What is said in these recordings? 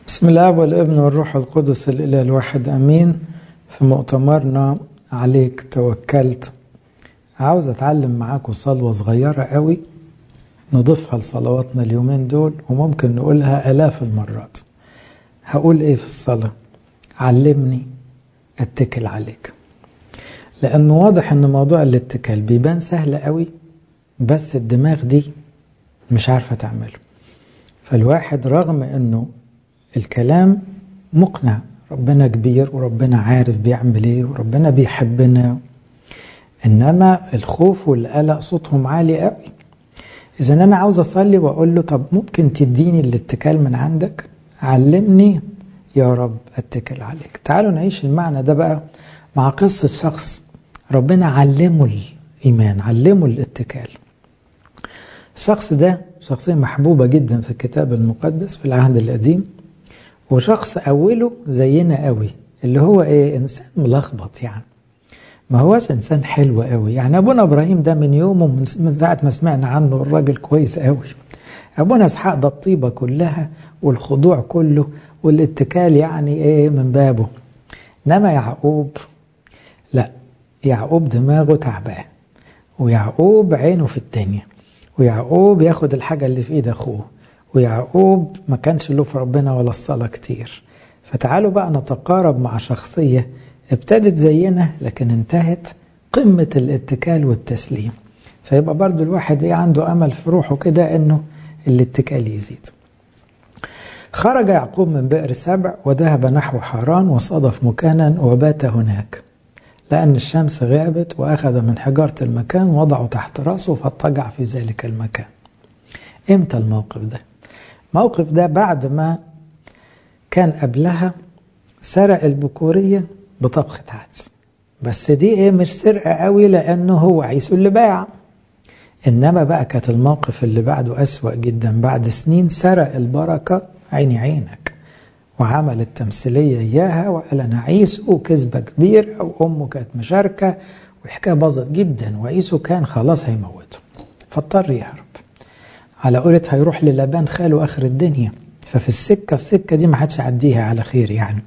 بسم الله والابن والروح القدس الإله الواحد أمين في مؤتمرنا عليك توكلت عاوز أتعلم معاكم صلوة صغيرة قوي نضيفها لصلواتنا اليومين دول وممكن نقولها آلاف المرات هقول إيه في الصلاة علمني أتكل عليك لأنه واضح أن موضوع الاتكال بيبان سهل قوي بس الدماغ دي مش عارفة تعمله فالواحد رغم أنه الكلام مقنع ربنا كبير وربنا عارف بيعمل ايه وربنا بيحبنا انما الخوف والقلق صوتهم عالي قوي اذا انا عاوز اصلي واقول له طب ممكن تديني الاتكال من عندك علمني يا رب اتكل عليك تعالوا نعيش المعنى ده بقى مع قصة شخص ربنا علمه الإيمان علمه الاتكال الشخص ده شخصية محبوبة جدا في الكتاب المقدس في العهد القديم وشخص أوله زينا قوي اللي هو إيه إنسان ملخبط يعني ما هوش إنسان حلو قوي يعني أبونا إبراهيم ده من يومه من ساعة ما سمعنا عنه الراجل كويس قوي أبونا إسحاق ده الطيبة كلها والخضوع كله والاتكال يعني إيه من بابه إنما يعقوب لا يعقوب دماغه تعبان ويعقوب عينه في الدنيا ويعقوب ياخد الحاجة اللي في إيد أخوه ويعقوب ما كانش له في ربنا ولا الصلاة كتير فتعالوا بقى نتقارب مع شخصية ابتدت زينا لكن انتهت قمة الاتكال والتسليم فيبقى برضو الواحد ايه عنده أمل في روحه كده أنه الاتكال يزيد خرج يعقوب من بئر سبع وذهب نحو حران وصادف مكانا وبات هناك لأن الشمس غابت وأخذ من حجارة المكان وضعه تحت رأسه فاضطجع في ذلك المكان امتى الموقف ده الموقف ده بعد ما كان قبلها سرق البكورية بطبخة عدس بس دي ايه مش سرقة قوي لأنه هو عيسو اللي باع إنما بقى كانت الموقف اللي بعده أسوأ جدا بعد سنين سرق البركة عيني عينك وعمل التمثيلية إياها وقال أنا عيسو وكذبة كبيرة وأمه كانت مشاركة والحكاية باظت جدا وعيسو كان خلاص هيموته فاضطر يهرب على قولة هيروح للابان خاله آخر الدنيا ففي السكة السكة دي ما حدش عديها على خير يعني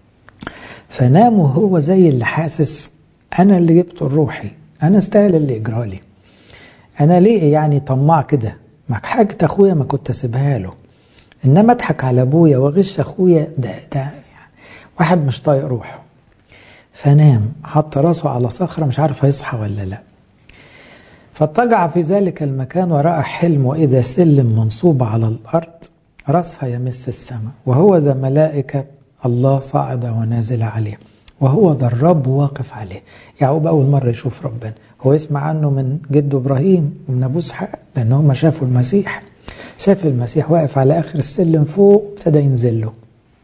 فنام وهو زي اللي حاسس أنا اللي جبته لروحي أنا استاهل اللي يجرالي أنا ليه يعني طماع كده معك حاجة أخويا ما كنت أسيبها له إنما أضحك على أبويا وأغش أخويا ده ده يعني واحد مش طايق روحه فنام حط راسه على صخرة مش عارف هيصحى ولا لأ فاضطجع في ذلك المكان ورأى حلم وإذا سلم منصوب على الأرض رأسها يمس السماء وهو ذا ملائكة الله صاعدة ونازلة عليه وهو ذا الرب واقف عليه يعقوب أول مرة يشوف ربنا هو يسمع عنه من جده إبراهيم ومن أبوه إسحاق لأن هم شافوا المسيح شاف المسيح واقف على آخر السلم فوق ابتدى ينزل له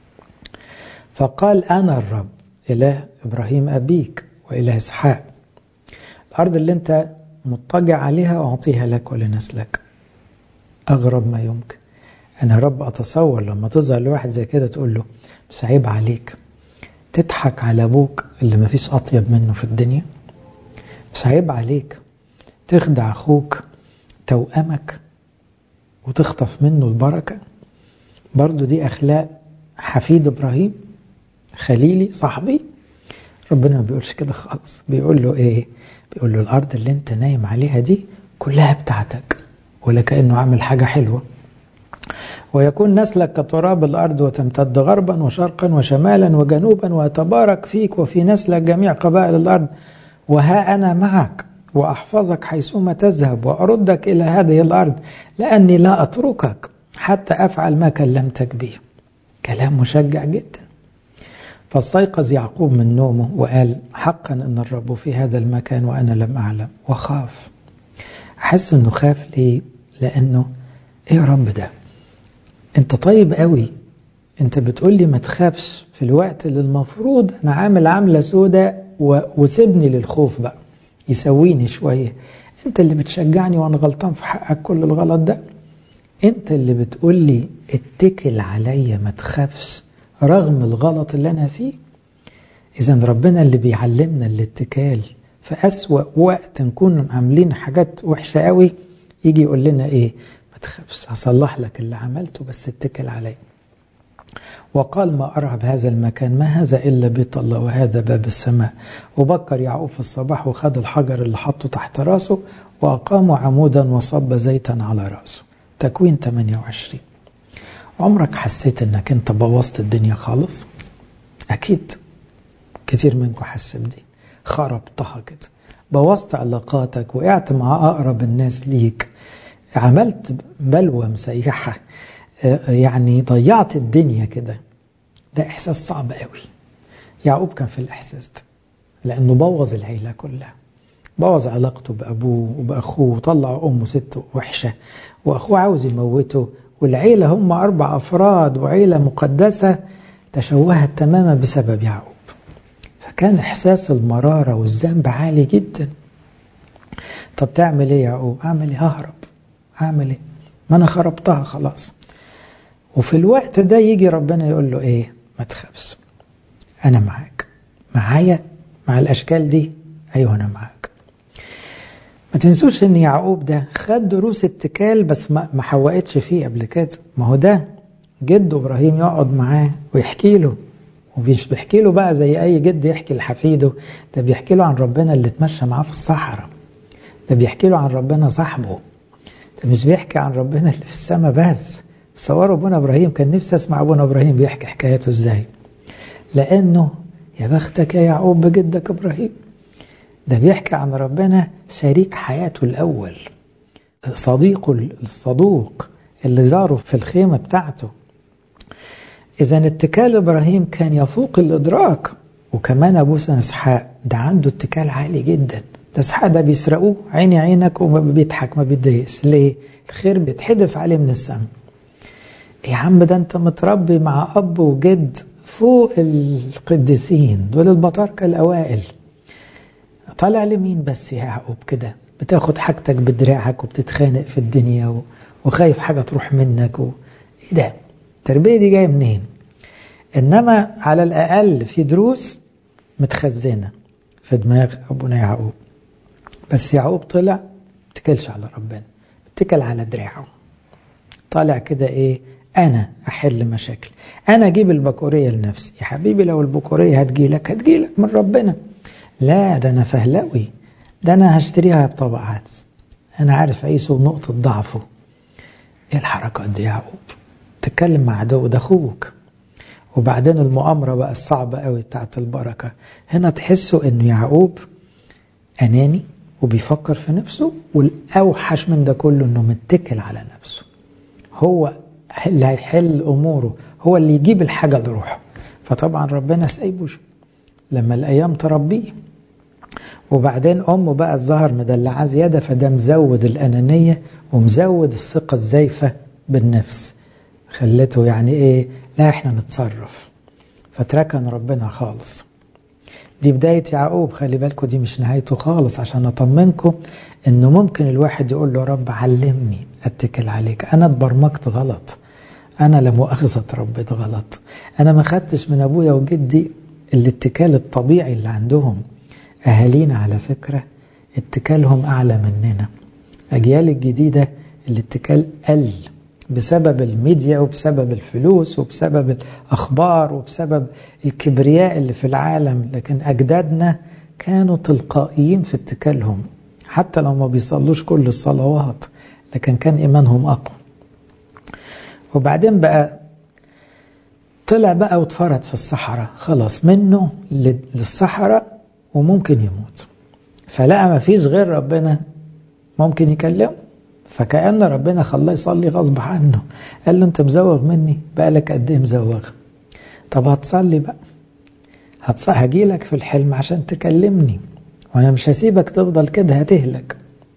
فقال أنا الرب إله إبراهيم أبيك وإله إسحاق الأرض اللي أنت مضطجع عليها أعطيها لك ولنسلك أغرب ما يمكن أنا رب أتصور لما تظهر لواحد زي كده تقول له مش عيب عليك تضحك على أبوك اللي مفيش أطيب منه في الدنيا مش عيب عليك تخدع أخوك توأمك وتخطف منه البركة برضو دي أخلاق حفيد إبراهيم خليلي صاحبي ربنا ما بيقولش كده خالص بيقول له إيه بيقول له الأرض اللي أنت نايم عليها دي كلها بتاعتك ولا كأنه عامل حاجة حلوة ويكون نسلك كتراب الأرض وتمتد غربا وشرقا وشمالا وجنوبا ويتبارك فيك وفي نسلك جميع قبائل الأرض وها أنا معك وأحفظك حيثما تذهب وأردك إلى هذه الأرض لأني لا أتركك حتى أفعل ما كلمتك به كلام مشجع جدا فاستيقظ يعقوب من نومه وقال حقا أن الرب في هذا المكان وأنا لم أعلم وخاف أحس أنه خاف ليه لأنه إيه يا رب ده أنت طيب قوي أنت بتقول لي ما تخافش في الوقت اللي المفروض أنا عامل عاملة سودة وسيبني للخوف بقى يسويني شوية أنت اللي بتشجعني وأنا غلطان في حقك كل الغلط ده أنت اللي بتقول لي اتكل عليا ما تخافش رغم الغلط اللي أنا فيه إذا ربنا اللي بيعلمنا الاتكال في أسوأ وقت نكون عاملين حاجات وحشة قوي يجي يقول لنا إيه ما تخافش هصلح لك اللي عملته بس اتكل عليا وقال ما أرى بهذا المكان ما هذا إلا بيت الله وهذا باب السماء وبكر يعقوب في الصباح وخد الحجر اللي حطه تحت راسه وأقام عمودا وصب زيتا على راسه تكوين 28 عمرك حسيت انك انت بوظت الدنيا خالص اكيد كتير منكم حس بدي خربتها كده بوظت علاقاتك وقعت مع اقرب الناس ليك عملت بلوى مسيحة يعني ضيعت الدنيا كده ده احساس صعب قوي يعقوب كان في الاحساس ده لانه بوظ العيلة كلها بوظ علاقته بأبوه وبأخوه وطلع أمه ست وحشة وأخوه عاوز يموته والعيلة هم أربع أفراد وعيلة مقدسة تشوهت تماما بسبب يعقوب فكان إحساس المرارة والذنب عالي جدا طب تعمل إيه يعقوب أعمل إيه ههرب أعمل إيه ما أنا خربتها خلاص وفي الوقت ده يجي ربنا يقول له إيه ما تخافش أنا معاك معايا مع الأشكال دي أيوه أنا معاك ما تنسوش ان يعقوب ده خد دروس اتكال بس ما ما حوقتش فيه قبل كده ما هو ده جده ابراهيم يقعد معاه ويحكي له ومش بيحكي له بقى زي اي جد يحكي لحفيده ده بيحكي له عن ربنا اللي اتمشى معاه في الصحراء ده بيحكي له عن ربنا صاحبه ده مش بيحكي عن ربنا اللي في السماء بس تصوروا ابونا ابراهيم كان نفسي اسمع ابونا ابراهيم بيحكي حكايته ازاي لانه يا بختك يا يعقوب بجدك ابراهيم ده بيحكي عن ربنا شريك حياته الأول صديقه الصدوق اللي زاره في الخيمة بتاعته إذا اتكال إبراهيم كان يفوق الإدراك وكمان أبوه إسحاق ده عنده اتكال عالي جدا ده إسحاق ده بيسرقوه عيني عينك وما بيضحك ما بيتضايقش ليه؟ الخير بيتحدف عليه من السماء يا عم ده أنت متربي مع أب وجد فوق القديسين دول البطاركة الأوائل طالع لمين بس يا يعقوب كده بتاخد حاجتك بدراعك وبتتخانق في الدنيا و... وخايف حاجة تروح منك و... ايه ده التربية دي جاية منين انما على الاقل في دروس متخزنة في دماغ ابونا يعقوب بس يعقوب طلع اتكلش على ربنا اتكل على دراعه طالع كده ايه انا احل مشاكل انا اجيب البكورية لنفسي يا حبيبي لو البكورية هتجيلك هتجيلك من ربنا لا ده أنا فهلوي ده أنا هشتريها بطبق عدس أنا عارف عيسو نقطة ضعفه إيه الحركات دي يا يعقوب تتكلم مع عدو ده أخوك وبعدين المؤامرة بقى الصعبة قوي بتاعت البركة هنا تحسوا إنه يعقوب أناني وبيفكر في نفسه والأوحش من ده كله إنه متكل على نفسه هو اللي هيحل أموره هو اللي يجيب الحاجة لروحه فطبعا ربنا سايبه لما الأيام تربيه وبعدين أمه بقى الظهر مدلعاه زيادة فده مزود الأنانية ومزود الثقة الزايفة بالنفس خلته يعني إيه لا إحنا نتصرف فتركن ربنا خالص دي بداية يعقوب خلي بالكم دي مش نهايته خالص عشان أطمنكم إنه ممكن الواحد يقول له رب علمني أتكل عليك أنا اتبرمجت غلط أنا لمؤاخذة ربيت غلط أنا ما خدتش من أبويا وجدي الاتكال الطبيعي اللي عندهم أهالينا على فكرة اتكالهم أعلى مننا أجيال الجديدة الاتكال قل بسبب الميديا وبسبب الفلوس وبسبب الأخبار وبسبب الكبرياء اللي في العالم لكن أجدادنا كانوا تلقائيين في اتكالهم حتى لو ما بيصلوش كل الصلوات لكن كان إيمانهم أقوى وبعدين بقى طلع بقى واتفرد في الصحراء خلاص منه للصحراء وممكن يموت فلقى ما فيش غير ربنا ممكن يكلمه فكأن ربنا خلاه يصلي غصب عنه قال له انت مزوغ مني بقالك قد ايه مزوغ طب هتصلي بقى هجي لك في الحلم عشان تكلمني وانا مش هسيبك تفضل كده هتهلك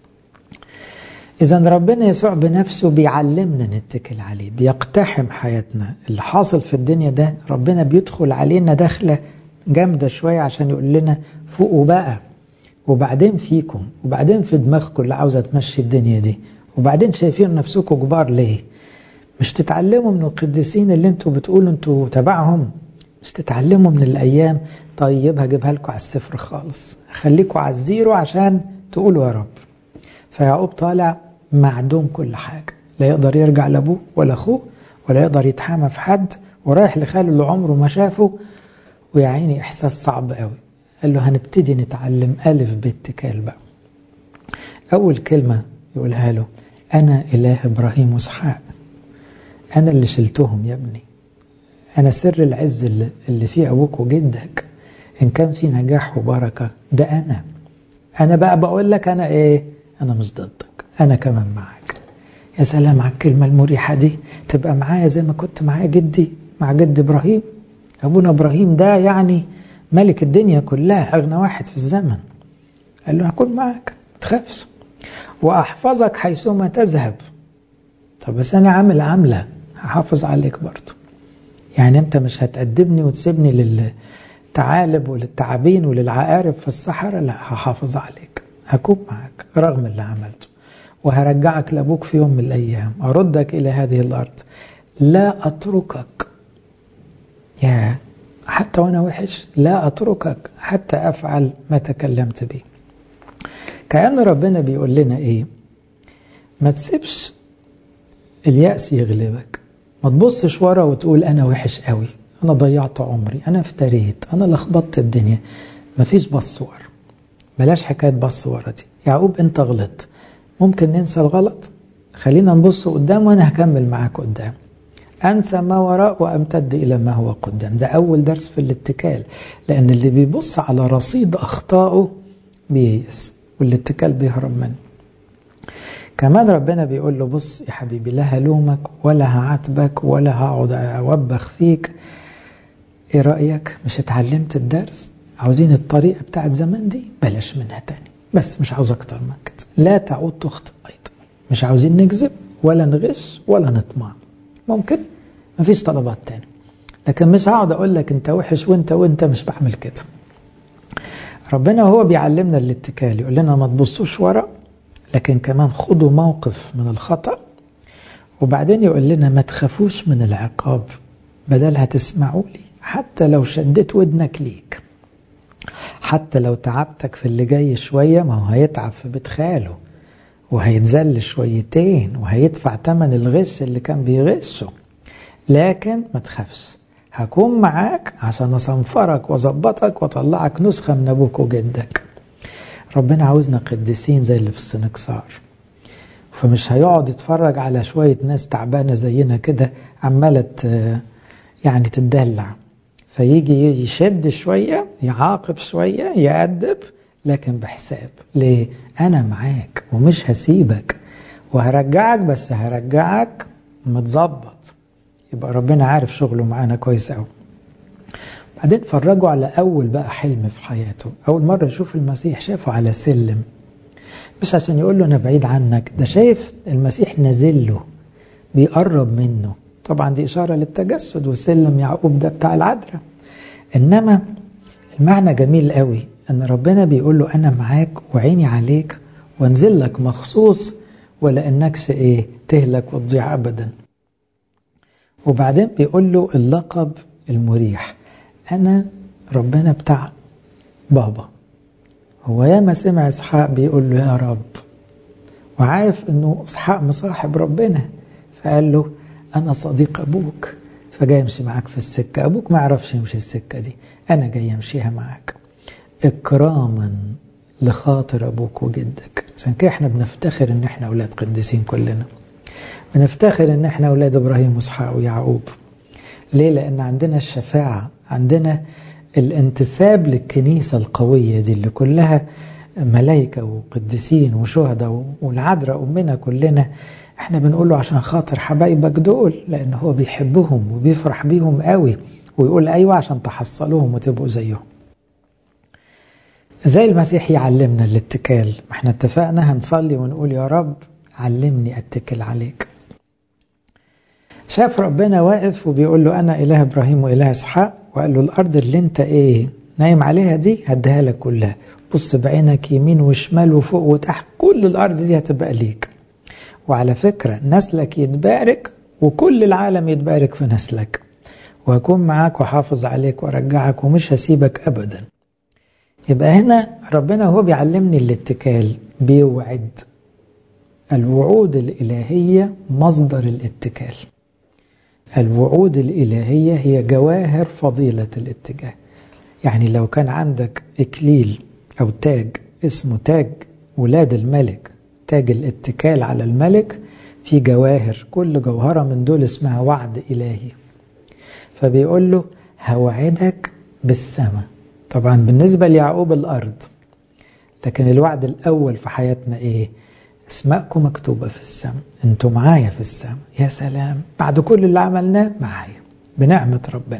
إذا ربنا يسوع بنفسه بيعلمنا نتكل عليه بيقتحم حياتنا اللي حاصل في الدنيا ده ربنا بيدخل علينا دخلة جامدة شوية عشان يقول لنا فوقوا بقى وبعدين فيكم وبعدين في دماغكم اللي عاوزة تمشي الدنيا دي وبعدين شايفين نفسكم كبار ليه مش تتعلموا من القديسين اللي انتوا بتقولوا انتوا تبعهم مش تتعلموا من الأيام طيب هجيبها لكم على الصفر خالص خليكم على الزيرو عشان تقولوا يا رب فيعقوب طالع معدوم كل حاجة لا يقدر يرجع لأبوه ولا أخوه ولا يقدر يتحامى في حد ورايح لخاله اللي عمره ما شافه ويا عيني إحساس صعب قوي قال له هنبتدي نتعلم ألف باتكال بقى أول كلمة يقولها له أنا إله إبراهيم وإسحاق أنا اللي شلتهم يا ابني أنا سر العز اللي, اللي فيه أبوك وجدك إن كان في نجاح وبركة ده أنا أنا بقى بقول لك أنا إيه أنا مش ضدك أنا كمان معاك يا سلام على الكلمة المريحة دي تبقى معايا زي ما كنت معايا جدي مع جد إبراهيم أبونا إبراهيم ده يعني ملك الدنيا كلها أغنى واحد في الزمن قال له هكون معاك تخافش وأحفظك حيثما تذهب طب بس أنا عامل عاملة هحافظ عليك برضه يعني أنت مش هتقدمني وتسيبني للثعالب وللتعابين وللعقارب في الصحراء لا هحافظ عليك هكون معاك رغم اللي عملته وهرجعك لأبوك في يوم من الأيام أردك إلى هذه الأرض لا أتركك يا حتى وأنا وحش لا أتركك حتى أفعل ما تكلمت به كأن ربنا بيقول لنا إيه ما تسيبش اليأس يغلبك ما تبصش ورا وتقول أنا وحش قوي أنا ضيعت عمري أنا افتريت أنا لخبطت الدنيا مفيش بص ورا بلاش حكاية بص ورا دي يعقوب أنت غلط ممكن ننسى الغلط خلينا نبص قدام وأنا هكمل معاك قدام أنسى ما وراء وأمتد إلى ما هو قدام ده أول درس في الاتكال لأن اللي بيبص على رصيد أخطائه بييأس والاتكال بيهرب منه كمان ربنا بيقول له بص يا حبيبي لا هلومك ولا هعاتبك ولا هقعد أوبخ فيك ايه رأيك مش اتعلمت الدرس عاوزين الطريقة بتاعت زمان دي بلاش منها تاني بس مش عاوز اكتر من كده لا تعود تخطئ ايضا مش عاوزين نكذب ولا نغش ولا نطمع ممكن مفيش طلبات تاني لكن مش هقعد اقول لك انت وحش وانت وانت مش بعمل كده ربنا وهو بيعلمنا الاتكال يقول لنا ما تبصوش ورا لكن كمان خدوا موقف من الخطأ وبعدين يقول لنا ما تخافوش من العقاب بدل هتسمعوا لي حتى لو شديت ودنك ليك حتى لو تعبتك في اللي جاي شوية ما هو هيتعب في بيت خاله وهيتذل شويتين وهيدفع تمن الغش اللي كان بيغشه لكن ما تخافش هكون معاك عشان أصنفرك وأظبطك وأطلعك نسخة من أبوك وجدك ربنا عاوزنا قديسين زي اللي في السنكسار فمش هيقعد يتفرج على شوية ناس تعبانة زينا كده عمالة يعني تدلع فيجي يشد شوية يعاقب شوية يأدب لكن بحساب ليه؟ أنا معاك ومش هسيبك وهرجعك بس هرجعك متظبط يبقى ربنا عارف شغله معانا كويس قوي بعدين فرجوا على أول بقى حلم في حياته أول مرة يشوف المسيح شافه على سلم مش عشان يقول له أنا بعيد عنك ده شايف المسيح نازل له بيقرب منه طبعا دي إشارة للتجسد وسلم يعقوب ده بتاع العذراء إنما المعنى جميل قوي أن ربنا بيقول له أنا معاك وعيني عليك وانزل لك مخصوص ولا إنكش إيه تهلك وتضيع أبدا وبعدين بيقول له اللقب المريح أنا ربنا بتاع بابا هو ياما سمع إسحاق بيقول له يا رب وعارف إنه إسحاق مصاحب ربنا فقال له أنا صديق أبوك فجاي يمشي معاك في السكة أبوك ما يعرفش يمشي السكة دي أنا جاي أمشيها معاك إكراما لخاطر أبوك وجدك عشان كده إحنا بنفتخر إن إحنا أولاد قديسين كلنا بنفتخر إن إحنا أولاد إبراهيم وإسحاق ويعقوب ليه؟ لأن عندنا الشفاعة عندنا الانتساب للكنيسة القوية دي اللي كلها ملائكة وقديسين وشهداء والعذراء أمنا كلنا احنا بنقول له عشان خاطر حبايبك دول لأن هو بيحبهم وبيفرح بيهم قوي ويقول أيوة عشان تحصلوهم وتبقوا زيهم زي المسيح يعلمنا الاتكال ما احنا اتفقنا هنصلي ونقول يا رب علمني اتكل عليك شاف ربنا واقف وبيقول له أنا إله إبراهيم وإله إسحاق وقال له الأرض اللي أنت إيه نايم عليها دي هديها لك كلها بص بعينك يمين وشمال وفوق وتحت كل الأرض دي هتبقى ليك وعلى فكرة نسلك يتبارك وكل العالم يتبارك في نسلك وهكون معاك وحافظ عليك وارجعك ومش هسيبك أبدا يبقى هنا ربنا هو بيعلمني الاتكال بيوعد الوعود الإلهية مصدر الاتكال الوعود الإلهية هي جواهر فضيلة الاتجاه يعني لو كان عندك إكليل أو تاج اسمه تاج ولاد الملك تاج الاتكال على الملك في جواهر كل جوهرة من دول اسمها وعد إلهي فبيقول له هوعدك بالسماء طبعا بالنسبة ليعقوب الأرض لكن الوعد الأول في حياتنا إيه اسماءكم مكتوبة في السماء انتوا معايا في السماء يا سلام بعد كل اللي عملناه معايا بنعمة ربنا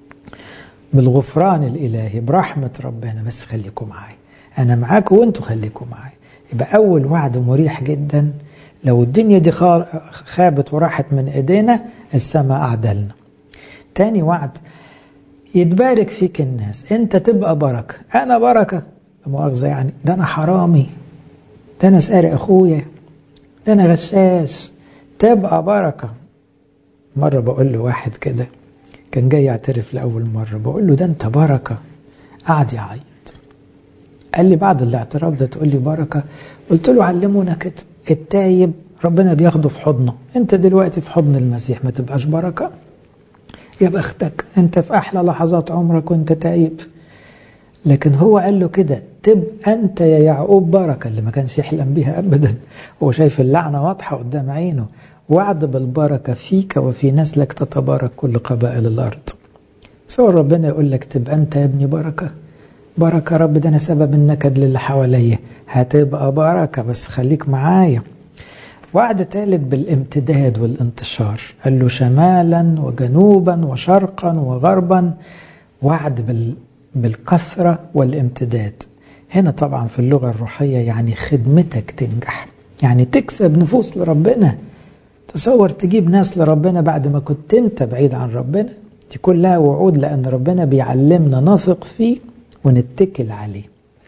بالغفران الإلهي برحمة ربنا بس خليكم معايا أنا معاكم وانتوا خليكم معايا يبقى أول وعد مريح جدا لو الدنيا دي خابت وراحت من ايدينا السماء أعدلنا تاني وعد يتبارك فيك الناس انت تبقى بركة انا بركة مؤاخذة يعني ده انا حرامي ده انا سارق اخويا ده انا غشاش تبقى بركة مرة بقول له واحد كده كان جاي يعترف لأول مرة بقول له ده انت بركة قعد يعيط قال لي بعد الاعتراف ده تقول لي بركة قلت له علمونا كده التايب ربنا بياخده في حضنه انت دلوقتي في حضن المسيح ما تبقاش بركة يا بختك انت في احلى لحظات عمرك وانت تايب لكن هو قال له كده تبقى انت يا يعقوب بركة اللي ما كانش يحلم بيها ابدا هو شايف اللعنة واضحة قدام عينه وعد بالبركة فيك وفي نسلك تتبارك كل قبائل الارض سواء ربنا يقول لك تبقى انت يا ابني بركة بركة رب ده انا سبب النكد للي حواليا هتبقى بركة بس خليك معايا وعد ثالث بالامتداد والانتشار قال له شمالا وجنوبا وشرقا وغربا وعد بال بالكثرة والامتداد هنا طبعا في اللغة الروحية يعني خدمتك تنجح يعني تكسب نفوس لربنا تصور تجيب ناس لربنا بعد ما كنت انت بعيد عن ربنا دي كلها وعود لأن ربنا بيعلمنا نثق فيه ونتكل عليه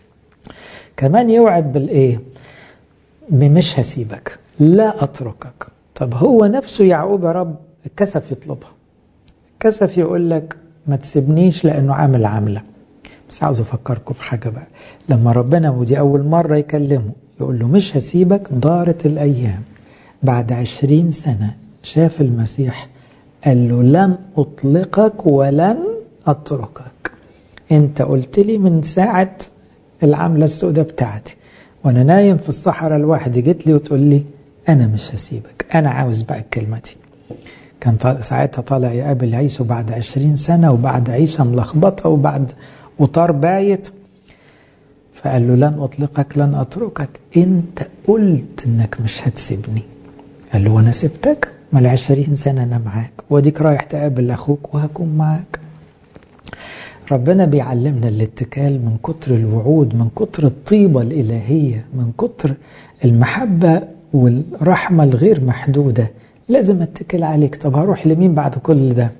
كمان يوعد بالإيه مش هسيبك لا أتركك طب هو نفسه يعقوب يا رب الكسف يطلبها الكسف يقول لك ما تسيبنيش لأنه عامل عاملة بس عاوز أفكركم في حاجة بقى لما ربنا ودي أول مرة يكلمه يقول له مش هسيبك دارت الأيام بعد عشرين سنة شاف المسيح قال له لن أطلقك ولن أتركك أنت قلت لي من ساعة العملة السوداء بتاعتي وأنا نايم في الصحراء لوحدي جيت لي وتقول لي أنا مش هسيبك أنا عاوز بقى الكلمة دي كان ساعتها طالع يقابل عيسو بعد عشرين سنة وبعد عيشة ملخبطة وبعد وطار بايت فقال له لن أطلقك لن أتركك أنت قلت أنك مش هتسيبني قال له وأنا سبتك ما العشرين سنة أنا معاك وديك رايح تقابل أخوك وهكون معاك ربنا بيعلمنا الاتكال من كتر الوعود من كتر الطيبة الإلهية من كتر المحبة والرحمة الغير محدودة لازم اتكل عليك طب هروح لمين بعد كل ده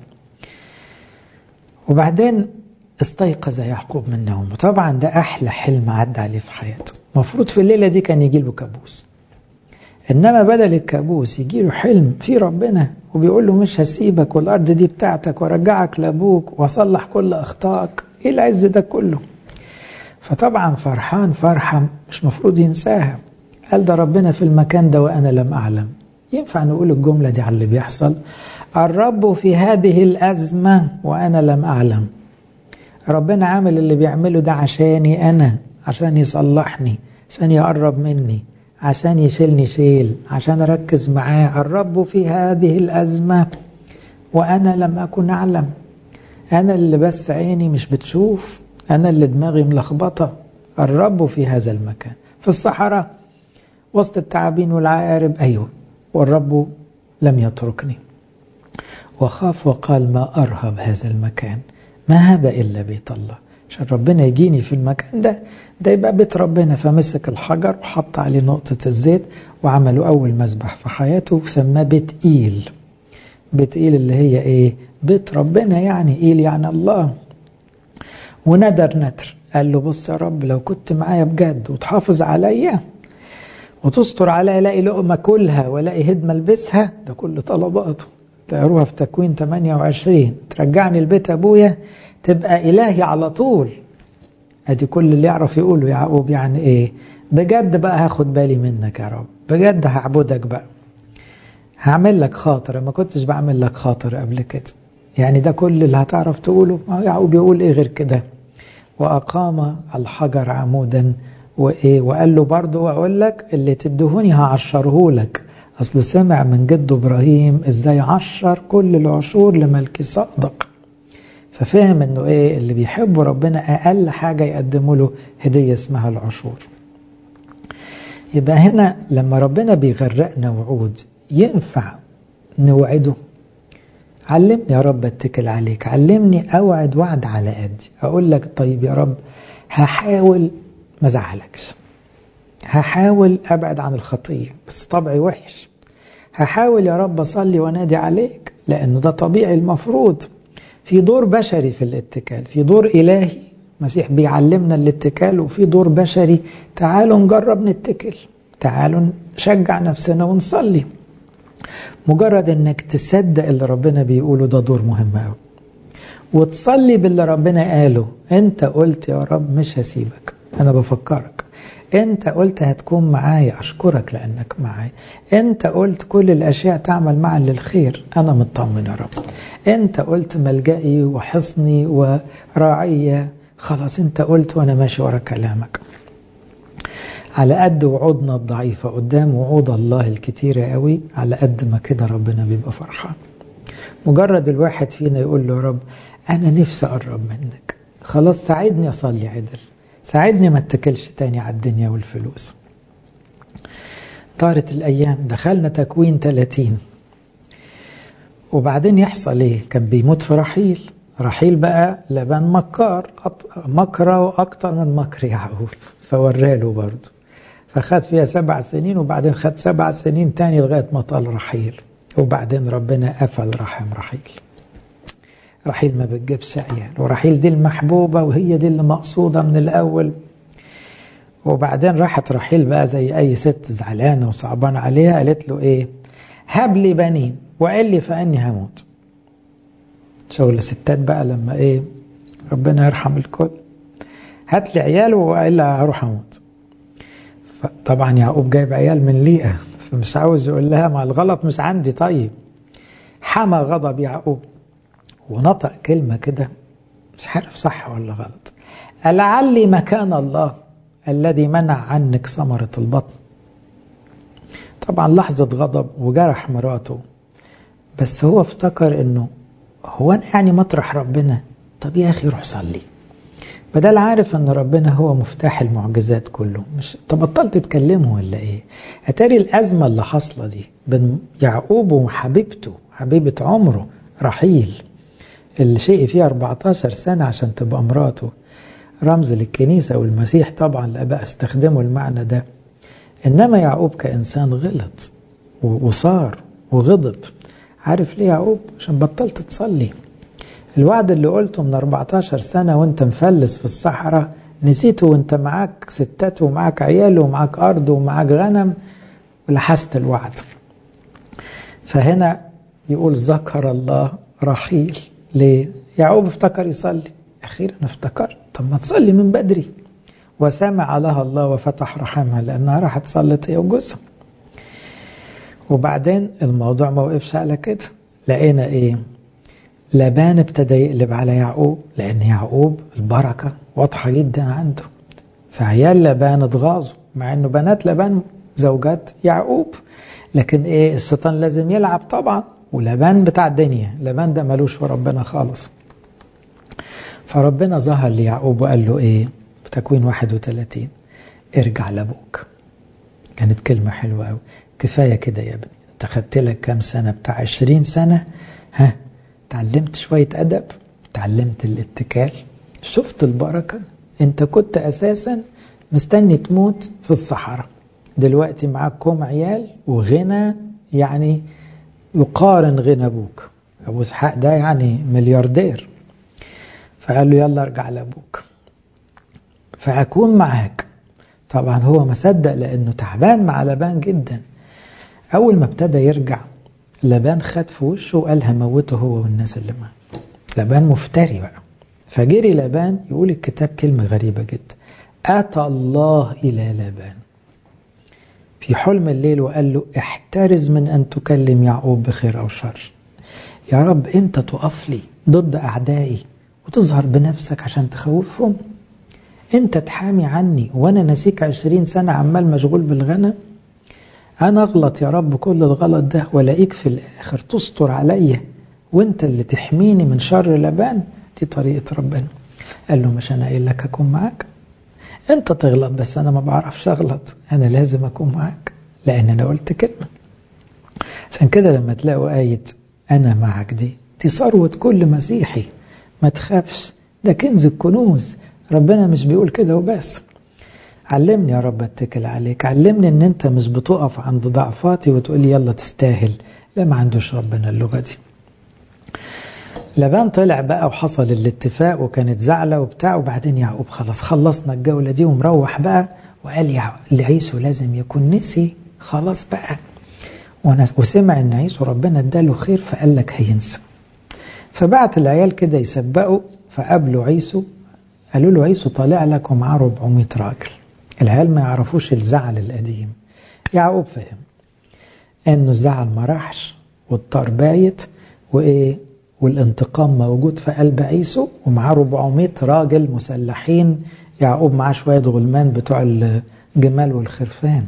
وبعدين استيقظ يعقوب من نومه طبعا ده أحلى حلم عدى عليه في حياته مفروض في الليلة دي كان يجي له كابوس إنما بدل الكابوس يجي له حلم في ربنا وبيقول له مش هسيبك والأرض دي بتاعتك وارجعك لأبوك وأصلح كل أخطائك إيه العز ده كله فطبعا فرحان فرحة مش مفروض ينساها قال ده ربنا في المكان ده وأنا لم أعلم ينفع نقول الجملة دي على اللي بيحصل الرب في هذه الأزمة وأنا لم أعلم ربنا عامل اللي بيعمله ده عشاني أنا عشان يصلحني عشان يقرب مني عشان يشيلني شيل عشان أركز معاه الرب في هذه الأزمة وأنا لم أكن أعلم أنا اللي بس عيني مش بتشوف أنا اللي دماغي ملخبطة الرب في هذا المكان في الصحراء وسط التعابين والعقارب أيوه والرب لم يتركني وخاف وقال ما أرهب هذا المكان ما هذا إلا بيت الله عشان ربنا يجيني في المكان ده ده يبقى بيت ربنا فمسك الحجر وحط عليه نقطة الزيت وعملوا أول مذبح في حياته وسماه بيت إيل بيت إيل اللي هي إيه بيت ربنا يعني إيل يعني الله وندر ندر قال له بص يا رب لو كنت معايا بجد وتحافظ عليا وتستر عليا الاقي لقمه كلها والاقي هدمه البسها ده كل طلباته تقروها في تكوين 28 ترجعني البيت ابويا تبقى الهي على طول ادي كل اللي يعرف يقوله يعقوب يعني ايه بجد بقى هاخد بالي منك يا رب بجد هعبدك بقى هعمل لك خاطر ما كنتش بعمل لك خاطر قبل كده يعني ده كل اللي هتعرف تقوله يعقوب يقول ايه غير كده وأقام الحجر عمودا وإيه وقال له برضه أقول لك اللي تدهوني هعشره لك أصل سمع من جده إبراهيم إزاي عشر كل العشور لملك صادق ففهم إنه إيه اللي بيحبوا ربنا أقل حاجة يقدموا له هدية اسمها العشور يبقى هنا لما ربنا بيغرقنا وعود ينفع نوعده علمني يا رب اتكل عليك علمني اوعد وعد على قدي اقول لك طيب يا رب هحاول ما ازعلكش هحاول ابعد عن الخطيه بس طبعي وحش هحاول يا رب اصلي وانادي عليك لانه ده طبيعي المفروض في دور بشري في الاتكال في دور الهي المسيح بيعلمنا الاتكال وفي دور بشري تعالوا نجرب نتكل تعالوا نشجع نفسنا ونصلي مجرد انك تصدق اللي ربنا بيقوله ده دور مهم قوي وتصلي باللي ربنا قاله انت قلت يا رب مش هسيبك انا بفكرك انت قلت هتكون معايا اشكرك لانك معايا انت قلت كل الاشياء تعمل معا للخير انا مطمن يا رب انت قلت ملجئي وحصني وراعية خلاص انت قلت وانا ماشي ورا كلامك على قد وعودنا الضعيفة قدام وعود الله الكتيرة قوي على قد ما كده ربنا بيبقى فرحان مجرد الواحد فينا يقول له يا رب أنا نفسي أقرب منك خلاص ساعدني أصلي عدل ساعدني ما اتكلش تاني على الدنيا والفلوس طارت الأيام دخلنا تكوين 30 وبعدين يحصل ايه كان بيموت في رحيل رحيل بقى لبان مكار مكره أكتر من مكر يعقوب فوراله برضه فخد فيها سبع سنين وبعدين خد سبع سنين تاني لغاية ما طال رحيل وبعدين ربنا قفل رحم رحيل رحيل ما بتجيبش عيال ورحيل دي المحبوبة وهي دي اللي مقصودة من الأول وبعدين راحت رحيل بقى زي أي ست زعلانة وصعبان عليها قالت له إيه هب لي بنين وقال لي فأني هموت شغل ستات بقى لما إيه ربنا يرحم الكل هات لي عيال وإلا هروح أموت طبعا يعقوب جايب عيال من ليئة فمش عاوز يقول لها ما الغلط مش عندي طيب حمى غضب يعقوب ونطق كلمة كده مش عارف صح ولا غلط ألعلي مكان الله الذي منع عنك ثمرة البطن طبعا لحظة غضب وجرح مراته بس هو افتكر انه هو انا يعني مطرح ربنا طب يا اخي روح صلي بدل عارف ان ربنا هو مفتاح المعجزات كله مش طب بطلت تتكلموا ولا ايه اتاري الازمه اللي حاصله دي بين يعقوب وحبيبته حبيبه عمره رحيل اللي شقي فيها 14 سنه عشان تبقى مراته رمز للكنيسه والمسيح طبعا الاباء استخدموا المعنى ده انما يعقوب كانسان غلط وصار وغضب عارف ليه يعقوب عشان بطلت تصلي الوعد اللي قلته من 14 سنة وانت مفلس في الصحراء نسيته وانت معاك ستات ومعاك عيال ومعاك أرض ومعاك غنم ولحست الوعد فهنا يقول ذكر الله رحيل ليه؟ يعقوب افتكر يصلي أخيرا افتكرت طب ما تصلي من بدري وسمع لها الله وفتح رحمها لأنها راحت صلت هي وجوزها وبعدين الموضوع ما وقفش على كده لقينا ايه لبان ابتدى يقلب على يعقوب لأن يعقوب البركة واضحة جدا عنده فعيال لبان اتغاظوا مع انه بنات لبان زوجات يعقوب لكن ايه الشيطان لازم يلعب طبعا ولبان بتاع الدنيا لبان ده ملوش في ربنا خالص فربنا ظهر ليعقوب وقال له ايه بتكوين 31 ارجع لابوك كانت كلمة حلوة قوي كفاية كده يا ابني انت خدت لك كام سنة بتاع 20 سنة ها تعلمت شوية أدب تعلمت الاتكال شفت البركة انت كنت أساسا مستني تموت في الصحراء دلوقتي معاك كوم عيال وغنى يعني يقارن غنى أبوك أبو إسحاق ده يعني ملياردير فقال له يلا ارجع لأبوك فأكون معاك طبعا هو ما صدق لأنه تعبان مع لبان جدا أول ما ابتدى يرجع لبان خد في وشه وقال هموته هو والناس اللي معاه لبان مفتري بقى فجري لبان يقول الكتاب كلمة غريبة جدا أتى الله إلى لبان في حلم الليل وقال له احترز من أن تكلم يعقوب بخير أو شر يا رب أنت تقف لي ضد أعدائي وتظهر بنفسك عشان تخوفهم أنت تحامي عني وأنا نسيك عشرين سنة عمال مشغول بالغنى أنا أغلط يا رب كل الغلط ده ولاقيك في الآخر تستر عليا وأنت اللي تحميني من شر لبان دي طريقة ربنا قال له مش أنا قايل لك أكون معاك أنت تغلط بس أنا ما بعرفش أغلط أنا لازم أكون معاك لأن أنا قلت كلمة عشان كده لما تلاقوا آية أنا معك دي دي ثروة كل مسيحي ما تخافش ده كنز الكنوز ربنا مش بيقول كده وبس علمني يا رب اتكل عليك علمني ان انت مش بتقف عند ضعفاتي وتقول لي يلا تستاهل لا ما عندوش ربنا اللغة دي لبان طلع بقى وحصل الاتفاق وكانت زعلة وبتاع وبعدين يعقوب خلاص خلصنا الجولة دي ومروح بقى وقال لعيسو لازم يكون نسي خلاص بقى وسمع ان عيسو ربنا اداله خير فقال لك هينسى فبعت العيال كده يسبقوا فقابلوا عيسو قالوا له عيسو طالع لك ومعاه 400 راجل العيال ما يعرفوش الزعل القديم يعقوب فهم انه الزعل ما راحش والطار بايت وايه والانتقام موجود في قلب عيسو ومعاه 400 راجل مسلحين يعقوب معاه شويه غلمان بتوع الجمال والخرفان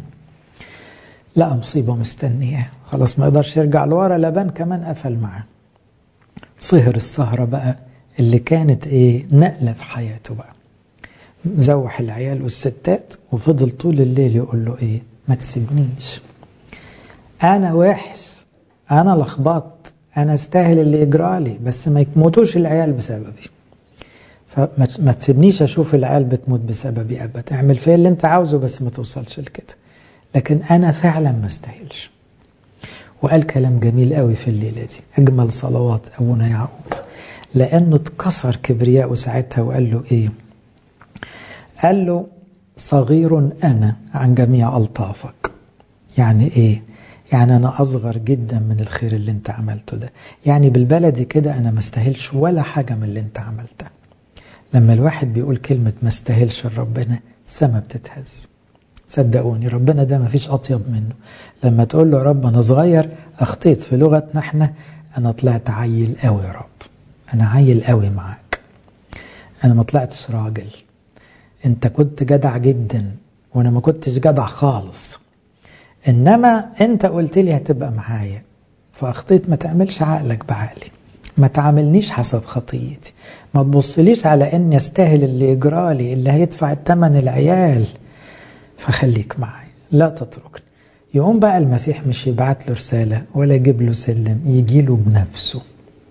لا مصيبه مستنياه خلاص ما يقدرش يرجع لورا لبان كمان قفل معاه صهر السهره بقى اللي كانت ايه نقله في حياته بقى زوح العيال والستات وفضل طول الليل يقول له ايه ما تسيبنيش انا وحش انا لخبطت انا استاهل اللي يجرالي بس ما يموتوش العيال بسببي فما تسيبنيش اشوف العيال بتموت بسببي ابدا اعمل فيا اللي انت عاوزه بس ما توصلش لكده لكن انا فعلا ما استاهلش وقال كلام جميل قوي في الليله دي اجمل صلوات ابونا يعقوب لانه اتكسر كبرياءه ساعتها وقال له ايه قال له صغير أنا عن جميع ألطافك يعني إيه؟ يعني أنا أصغر جدا من الخير اللي أنت عملته ده يعني بالبلدي كده أنا ما استاهلش ولا حاجة من اللي أنت عملتها لما الواحد بيقول كلمة ما استاهلش لربنا السما بتتهز صدقوني ربنا ده ما فيش أطيب منه لما تقول له يا رب أنا صغير أخطيت في لغتنا احنا أنا طلعت عيل قوي يا رب أنا عيل قوي معاك أنا ما طلعتش راجل انت كنت جدع جدا وانا ما كنتش جدع خالص انما انت قلت لي هتبقى معايا فاخطيت ما تعملش عقلك بعقلي ما تعاملنيش حسب خطيتي ما تبصليش على اني استاهل اللي يجرالي اللي هيدفع الثمن العيال فخليك معايا لا تتركني يقوم بقى المسيح مش يبعت له رسالة ولا يجيب له سلم يجي له بنفسه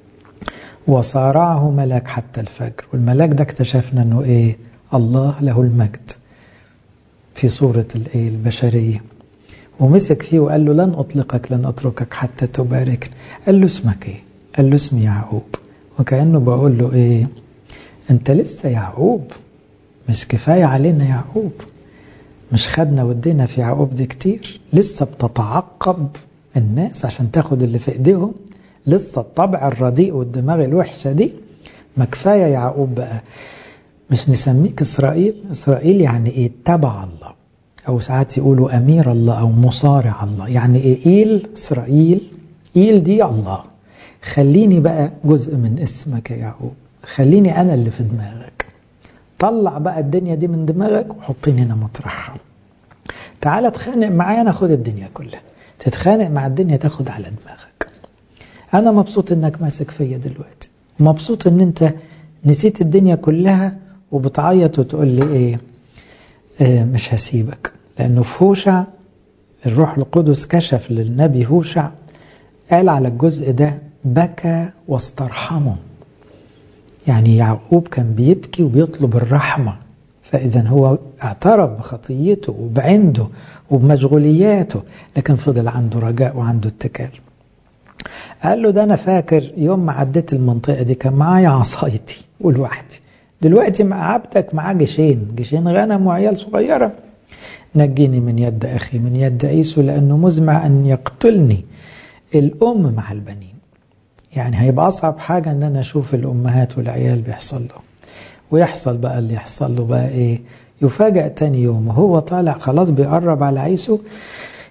وصارعه ملاك حتى الفجر والملاك ده اكتشفنا انه ايه الله له المجد في صورة الايه البشرية ومسك فيه وقال له لن أطلقك لن أتركك حتى تبارك قال له اسمك ايه قال له اسمي يعقوب وكأنه بقول له ايه انت لسه يعقوب مش كفاية علينا يعقوب مش خدنا ودينا في يعقوب دي كتير لسه بتتعقب الناس عشان تاخد اللي في ايديهم لسه الطبع الرديء والدماغ الوحشة دي ما كفاية يعقوب بقى مش نسميك إسرائيل إسرائيل يعني إيه تبع الله أو ساعات يقولوا أمير الله أو مصارع الله يعني إيه إيل إسرائيل إيل دي الله خليني بقى جزء من اسمك يا يعقوب خليني أنا اللي في دماغك طلع بقى الدنيا دي من دماغك وحطيني هنا مطرحها تعال اتخانق معايا انا خد الدنيا كلها تتخانق مع الدنيا تاخد على دماغك انا مبسوط انك ماسك فيا دلوقتي مبسوط ان انت نسيت الدنيا كلها وبتعيط وتقول لي ايه, إيه مش هسيبك لانه في هوشع الروح القدس كشف للنبي هوشع قال على الجزء ده بكى واسترحمه يعني يعقوب كان بيبكي وبيطلب الرحمة فإذا هو اعترف بخطيته وبعنده وبمشغولياته لكن فضل عنده رجاء وعنده اتكال قال له ده أنا فاكر يوم ما عديت المنطقة دي كان معايا عصايتي ولوحدي دلوقتي مع عبدك معاه جيشين جيشين غنم وعيال صغيرة نجيني من يد أخي من يد عيسو لأنه مزمع أن يقتلني الأم مع البنين يعني هيبقى أصعب حاجة أن أنا أشوف الأمهات والعيال بيحصل لهم ويحصل بقى اللي يحصل له بقى إيه يفاجأ تاني يوم وهو طالع خلاص بيقرب على عيسو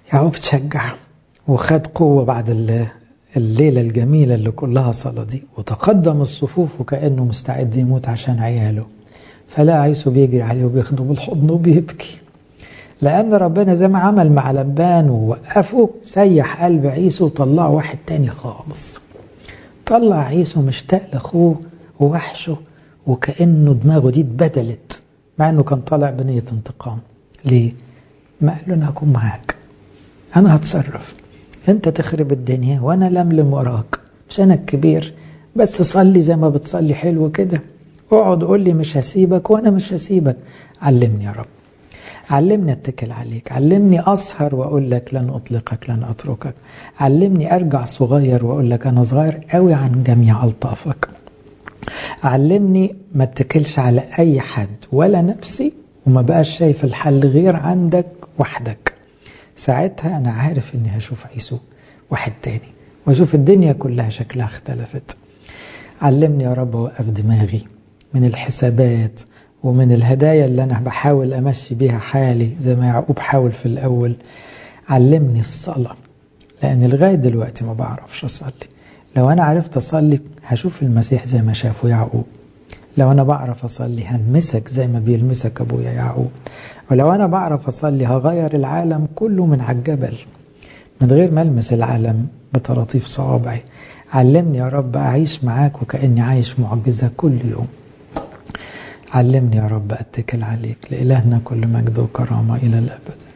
يعقوب تشجع وخد قوة بعد الليلة الجميلة اللي كلها صلاة دي وتقدم الصفوف وكأنه مستعد يموت عشان عياله فلا عيسو بيجري عليه وبياخده بالحضن وبيبكي لأن ربنا زي ما عمل مع لبان ووقفه سيح قلب عيسو وطلعه واحد تاني خالص طلع عيسو مشتاق لأخوه ووحشه وكأنه دماغه دي اتبدلت مع أنه كان طالع بنية انتقام ليه؟ ما قال له أنا هكون معاك أنا هتصرف أنت تخرب الدنيا وأنا لملم وراك مش أنا الكبير بس صلي زي ما بتصلي حلو كده اقعد قول لي مش هسيبك وأنا مش هسيبك علمني يا رب علمني اتكل عليك علمني أسهر وأقول لك لن أطلقك لن أتركك علمني أرجع صغير وأقول لك أنا صغير قوي عن جميع ألطافك علمني ما اتكلش على أي حد ولا نفسي وما بقاش شايف الحل غير عندك وحدك ساعتها أنا عارف إني هشوف عيسو واحد تاني وأشوف الدنيا كلها شكلها اختلفت علمني يا رب أوقف دماغي من الحسابات ومن الهدايا اللي أنا بحاول أمشي بيها حالي زي ما يعقوب حاول في الأول علمني الصلاة لأن لغاية دلوقتي ما بعرفش أصلي لو أنا عرفت أصلي هشوف المسيح زي ما شافه يعقوب لو أنا بعرف أصلي هنمسك زي ما بيلمسك أبويا يعقوب ولو أنا بعرف أصلي هغير العالم كله من على الجبل من غير ما ألمس العالم بطراطيف صوابعي علمني يا رب أعيش معاك وكأني عايش معجزة كل يوم علمني يا رب أتكل عليك لإلهنا كل مجد وكرامة إلى الأبد